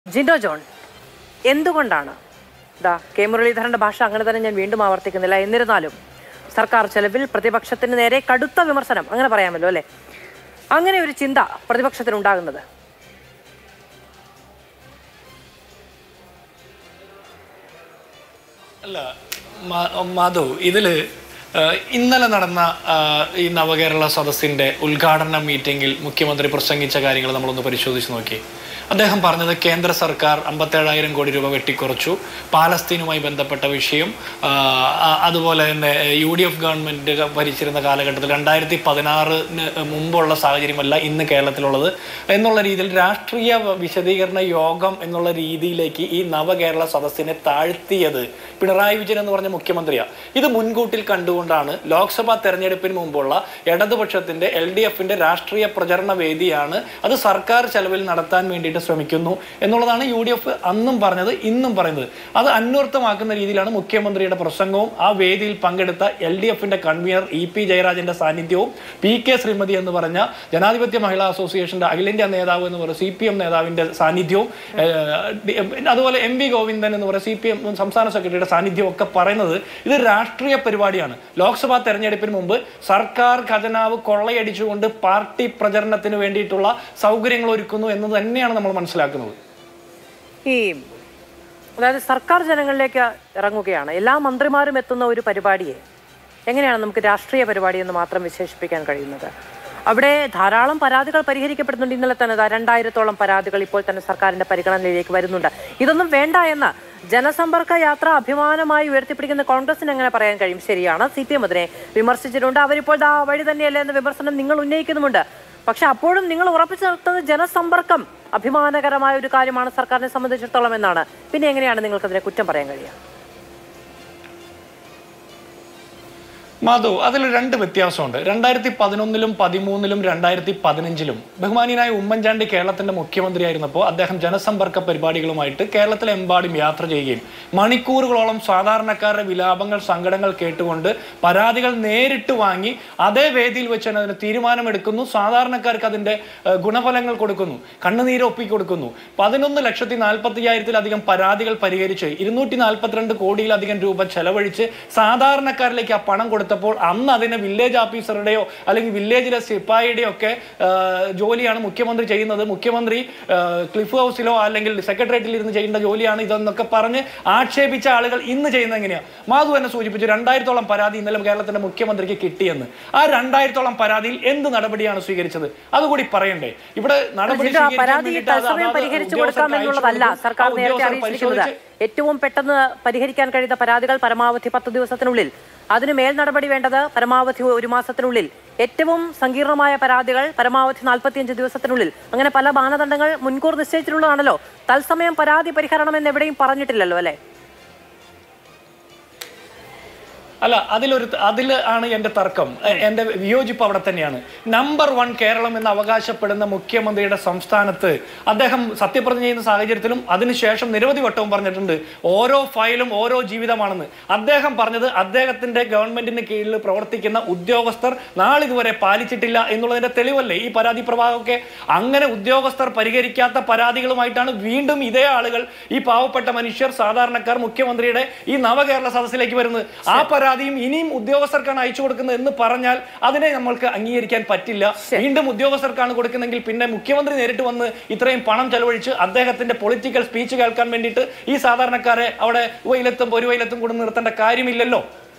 Jinto John എന്തുകൊണ്ടാണ് ദാ K മുരളീധരന്റെ ഭാഷ അങ്ങനെ തന്നെ ഞാൻ വീണ്ടും ആവർത്തിക്കുന്നില്ല എന്നിരുന്നാലും സർക്കാർ ചെലവിൽ പ്രതിപക്ഷത്തിന് നേരെ കടുത്ത വിമർശനം അങ്ങനെ പറയാമല്ലോ അല്ലെ അങ്ങനെ ഒരു ചിന്ത പ്രതിപക്ഷത്തിനുണ്ടാകുന്നത് അല്ല മ- മാധു ഇതില് ആ, ഇന്നലെ നടന്ന ആ, ഈ നവകേരള സദസ്സിന്റെ ഉദ്ഘാടന മീറ്റിംഗിൽ മുഖ്യമന്ത്രി പ്രസംഗിച്ച കാര്യങ്ങൾ നമ്മളൊന്ന് പരിശോധിച്ച് നോക്കി അദ്ദേഹം പറഞ്ഞത് കേന്ദ്ര സർക്കാർ അമ്പത്തേഴായിരം കോടി രൂപ വെട്ടിക്കുറച്ചു പാലസ്തീനുമായി ബന്ധപ്പെട്ട വിഷയം ആ, ആ- അതുപോലെ തന്നെ യു ഡി എഫ് ഗവൺമെന്റ് ഭരിച്ചിരുന്ന കാലഘട്ടത്തിൽ രണ്ടായിരത്തി പതിനാറിന് മുമ്പുള്ള സാഹചര്യമല്ല ഇന്ന് കേരളത്തിലുള്ളത് എന്നുള്ള രീതിയിൽ രാഷ്ട്രീയ വിശദീകരണ യോഗം എന്നുള്ള രീതിയിലേക്ക് ഈ നവകേരള സദസ്സിനെ താഴ്ത്തിയത് പിണറായി വിജയൻ എന്ന് പറഞ്ഞ മുഖ്യമന്ത്രിയാണ് ഇത് മുൻകൂട്ടിൽ കണ്ടുകൊണ്ടാണ് ലോക്സഭാ തെരഞ്ഞെടുപ്പിന് മുമ്പുള്ള ഇടതുപക്ഷത്തിന്റെ എൽ ഡി എഫിന്റെ രാഷ്ട്രീയ പ്രചരണ വേദിയാണ് അത് സർക്കാർ ചെലവിൽ നടത്താൻ വേണ്ടിയിട്ട് ശ്രമിക്കുന്നു എന്നുള്ളതാണ് യു ഡി എഫ് അന്നും പറഞ്ഞത് ഇന്നും പറയുന്നത് അത് അന്വർത്ഥമാക്കുന്ന രീതിയിലാണ് മുഖ്യമന്ത്രിയുടെ പ്രസംഗവും ആ വേദിയിൽ പങ്കെടുത്ത എൽ ഡി എഫിന്റെ കൺവീനർ ഇ പി ജയരാജന്റെ സാന്നിധ്യവും പി കെ ശ്രീമതി എന്ന് പറഞ്ഞ ജനാധിപത്യ മഹിളാ അസോസിയേഷന്റെ അഖിലേന്ത്യാ നേതാവ് എന്ന് പറയുന്ന സി പി എം നേതാവിന്റെ സാന്നിധ്യവും ഏഹ്, ഡി- അതുപോലെ എം വി ഗോവിന്ദൻ എന്ന് പറയുന്ന സി പി എം സംസ്ഥാന സെക്രട്ടറിയുടെ സാന്നിധ്യവും ഒക്കെ പറയുന്നത് ഇത് രാഷ്ട്രീയ പരിപാടിയാണ് ലോക്സഭാ തെരഞ്ഞെടുപ്പിന് മുമ്പ് സർക്കാർ ഖജനാവ് കൊള്ളയടിച്ചുകൊണ്ട് പാർട്ടി പ്രചരണത്തിന് വേണ്ടിയിട്ടുള്ള സൗകര്യങ്ങൾ ഒരുക്കുന്നു എന്ന് തന്നെയാണ് നമ്മൾ മനസ്സിലാക്കുന്നത് ഈ അതായത് സർക്കാർ ജനങ്ങളിലേക്ക് ഇറങ്ങുകയാണ് എല്ലാ മന്ത്രിമാരും എത്തുന്ന ഒരു പരിപാടിയെ എങ്ങനെയാണ് നമുക്ക് രാഷ്ട്രീയ പരിപാടി എന്ന് മാത്രം വിശേഷിപ്പിക്കാൻ കഴിയുന്നത് അവിടെ ധാരാളം പരാതികൾ പരിഹരിക്കപ്പെടുന്നുണ്ട് ഇന്നലെ തന്നെ ദാ രണ്ടായിരത്തോളം പരാതികൾ ഇപ്പോൾ തന്നെ സർക്കാരിന്റെ പരിഗണനയിലേക്ക് വരുന്നുണ്ട് ഇതൊന്നും വേണ്ട എന്ന് ജനസമ്പർക്ക യാത്ര അഭിമാനമായി ഉയർത്തിപ്പിടിക്കുന്ന കോൺഗ്രസിന് എങ്ങനെ പറയാൻ കഴിയും ശരിയാണ് സി പി എം അതിനെ വിമർശിച്ചിട്ടുണ്ട് അവരിപ്പോൾ ദാ വഴി തന്നെയല്ലേ എന്ന വിമർശനം നിങ്ങൾ ഉന്നയിക്കുന്നുമുണ്ട് പക്ഷെ അപ്പോഴും നിങ്ങൾ ഉറപ്പിച്ചു നിർത്തുന്നത് ജനസമ്പർക്കം അഭിമാനകരമായ ഒരു കാര്യമാണ് സർക്കാരിനെ സംബന്ധിച്ചിടത്തോളം എന്നാണ് പിന്നെ എങ്ങനെയാണ് നിങ്ങൾക്ക് അതിനെ കുറ്റം പറയാൻ കഴിയുക മാധു അതിൽ രണ്ട് വ്യത്യാസമുണ്ട് രണ്ടായിരത്തി പതിനൊന്നിലും പതിമൂന്നിലും രണ്ടായിരത്തി പതിനഞ്ചിലും ബഹുമാനിയനായ ഉമ്മൻചാണ്ടി കേരളത്തിന്റെ മുഖ്യമന്ത്രിയായിരുന്നപ്പോൾ അദ്ദേഹം ജനസമ്പർക്ക പരിപാടികളുമായിട്ട് കേരളത്തിലെമ്പാടും യാത്ര ചെയ്യുകയും മണിക്കൂറുകളോളം സാധാരണക്കാരുടെ വിലാപങ്ങൾ സങ്കടങ്ങൾ കേട്ടുകൊണ്ട് പരാതികൾ നേരിട്ട് വാങ്ങി അതേ വേദിയിൽ വെച്ച് തന്നെ അതിന് തീരുമാനമെടുക്കുന്നു സാധാരണക്കാർക്ക് അതിന്റെ ഏഹ്, ഗുണഫലങ്ങൾ കൊടുക്കുന്നു കണ്ണുനീര് ഒപ്പി കൊടുക്കുന്നു പതിനൊന്ന് ലക്ഷത്തി നാൽപ്പത്തി അയ്യായിരത്തിലധികം പരാതികൾ പരിഹരിച്ച് ഇരുന്നൂറ്റി നാൽപ്പത്തിരണ്ട് കോടിയിലധികം രൂപ ചെലവഴിച്ച് സാധാരണക്കാരിലേക്ക് ആ പണം കൊടുത്തപ്പോൾ അന്ന് അതിനെ വില്ലേജ് ഓഫീസറുടെയോ അല്ലെങ്കിൽ വില്ലേജിലെ സിപ്പായിയുടെയോ ഒക്കെ ആ, ജോലിയാണ് മുഖ്യമന്ത്രി ചെയ്യുന്നത് മുഖ്യമന്ത്രി ആ, ക്ലിഫ് ഹൗസിലോ അല്ലെങ്കിൽ സെക്രട്ടേറിയറ്റിൽ ഇരുന്ന് ചെയ്യേണ്ട ജോലിയാണ് ഇതെന്നൊക്കെ പറഞ്ഞ് ആക്ഷേപിച്ച ആളുകൾ ഇന്ന് ചെയ്യുന്നത് എങ്ങനെയാ മാധു എന്നെ സൂചിപ്പിച്ചു രണ്ടായിരത്തോളം പരാതി ഇന്നലെ കേരളത്തിന്റെ മുഖ്യമന്ത്രിക്ക് കിട്ടിയെന്ന് ആ രണ്ടായിരത്തോളം പരാതിയിൽ എന്ത് നടപടിയാണ് സ്വീകരിച്ചത് അതുകൂടി പറയണ്ടേ ഇവിടെ നടപടി ജിൻഡോ, ആ സ്വീകരിക്കാൻ പരാതി വേണ്ടിയിട്ട് അത് തത്സമയം അതാത് പരിഹരിച്ചു ഉദ്യോഗസ്ഥർക്ക് കൊടുക്കാം എന്നുള്ളതല്ല അയച്ചു സർക്കാർ കൊടുക്കും. ആ നേരത്തെ ഉദ്യോഗസ്ഥർ അറിയിച്ചിരിക്കുന്നത് പരിശോധിച്ച് ഏറ്റവും പെട്ടെന്ന് പരിഹരിക്കാൻ കഴിയുന്ന പരാതികൾ പരമാവധി പത്ത് ദിവസത്തിനുള്ളിൽ അതിന് മേൽ നടപടി വേണ്ടത് പരമാവധി ഒരു മാസത്തിനുള്ളിൽ ഏറ്റവും സങ്കീർണമായ പരാതികൾ പരമാവധി നാൽപ്പത്തിയഞ്ച് ദിവസത്തിനുള്ളിൽ അങ്ങനെ പല മാനദണ്ഡങ്ങൾ മുൻകൂർ നിശ്ചയിച്ചിട്ടുള്ളതാണല്ലോ തത്സമയം പരാതി പരിഹരണം എന്ന് എവിടെയും പറഞ്ഞിട്ടില്ലല്ലോ അല്ലെ അല്ല അതിലൊരു അതിൽ ആണ് എന്റെ തർക്കം എ- എന്റെ വിയോജിപ്പ് അവിടെ തന്നെയാണ് നമ്പർ വൺ കേരളം എന്ന് അവകാശപ്പെടുന്ന മുഖ്യമന്ത്രിയുടെ സംസ്ഥാനത്ത് അദ്ദേഹം സത്യപ്രതിജ്ഞ ചെയ്യുന്ന സാഹചര്യത്തിലും അതിനുശേഷം നിരവധി വട്ടവും പറഞ്ഞിട്ടുണ്ട് ഓരോ ഫയലും ഓരോ ജീവിതമാണെന്ന് അദ്ദേഹം പറഞ്ഞത് അദ്ദേഹത്തിന്റെ ഗവൺമെന്റിന് കീഴിൽ പ്രവർത്തിക്കുന്ന ഉദ്യോഗസ്ഥർ നാളിതുവരെ പാലിച്ചിട്ടില്ല എന്നുള്ളതിന്റെ തെളിവല്ലേ ഈ പരാതി പ്രവാഹമൊക്കെ അങ്ങനെ ഉദ്യോഗസ്ഥർ പരിഹരിക്കാത്ത പരാതികളുമായിട്ടാണ് വീണ്ടും ഇതേ ആളുകൾ ഈ പാവപ്പെട്ട മനുഷ്യർ സാധാരണക്കാർ മുഖ്യമന്ത്രിയുടെ ഈ നവകേരള സദസ്സിലേക്ക് വരുന്നത് ആ പരാതിയും ഇനിയും ഉദ്യോഗസ്ഥർക്കാണ് അയച്ചു കൊടുക്കുന്നത് എന്ന് പറഞ്ഞാൽ അതിനെ നമ്മൾക്ക് അംഗീകരിക്കാൻ പറ്റില്ല വീണ്ടും ഉദ്യോഗസ്ഥർക്കാണ് കൊടുക്കുന്നെങ്കിൽ പിന്നെ മുഖ്യമന്ത്രി നേരിട്ട് വന്ന് ഇത്രയും പണം ചെലവഴിച്ച് അദ്ദേഹത്തിന്റെ പൊളിറ്റിക്കൽ സ്പീച്ച് കേൾക്കാൻ വേണ്ടിയിട്ട് ഈ സാധാരണക്കാരെ അവിടെ വെയിലത്തും ഒരു വെയിലത്തും കൂടെ നിർത്തേണ്ട കാര്യമില്ലല്ലോ